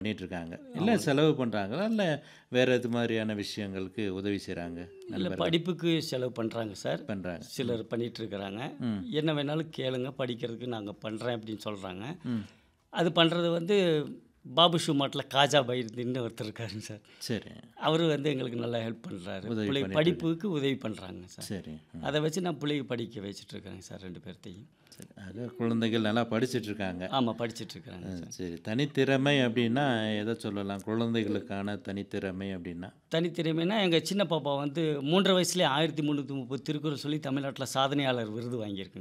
பண்ணிட்டு இருக்காங்க. இல்ல செலவு பண்றாங்களா? இல்ல வேற எது மாதிரியான விஷயங்களுக்கு உதவி செய்றாங்க? இல்ல நண்பர்கள் படிப்புக்கு செலவு பண்றாங்க சார். பண்றாங்க. ம். சிலர் பண்ணிட்டு இருக்கிறாங்க. ம். என்ன வேணாலும் கேளுங்க படிக்கிறதுக்கு நாங்க பண்றேன் அப்படின்னு சொல்றாங்க. ம். அது பண்றது வந்து பாபு ஷூ மார்ட்ல காஜா பைருதீன்னு ஒருத்தர் இருக்காருங்க சார். சரி. அவரு வந்து எங்களுக்கு நல்லா ஹெல்ப் பண்றாரு. உதவி பிள்ளை பண்ணிட்டு படிப்புக்கு உதவி பண்றாங்க சார். சரி. ம். அத வச்சு நான் பிள்ளைய படிக்க வச்சுட்டு இருக்கிறேங்க சார் 2 பேர்த்தையும். சரி. ஆக குழந்தைகள் நல்லா படிச்சிட்டு இருக்காங்க. ஆமா படிச்சிட்டு இருக்கிறாங்க அ சார். சரி. தனித்திறமை அப்படின்னா எத சொல்லலாம்? குழந்தைகளுக்கான தனித்திறமை அப்படின்னா? தனித்திறமைன்னா எங்க சின்ன பாப்பா வந்து 3 1/2 வயசுலயே 1330 திருக்குறள் சொல்லி தமிழ்நாட்டுல சாதனையாளர் விருது வாங்கியிருக்குங்க.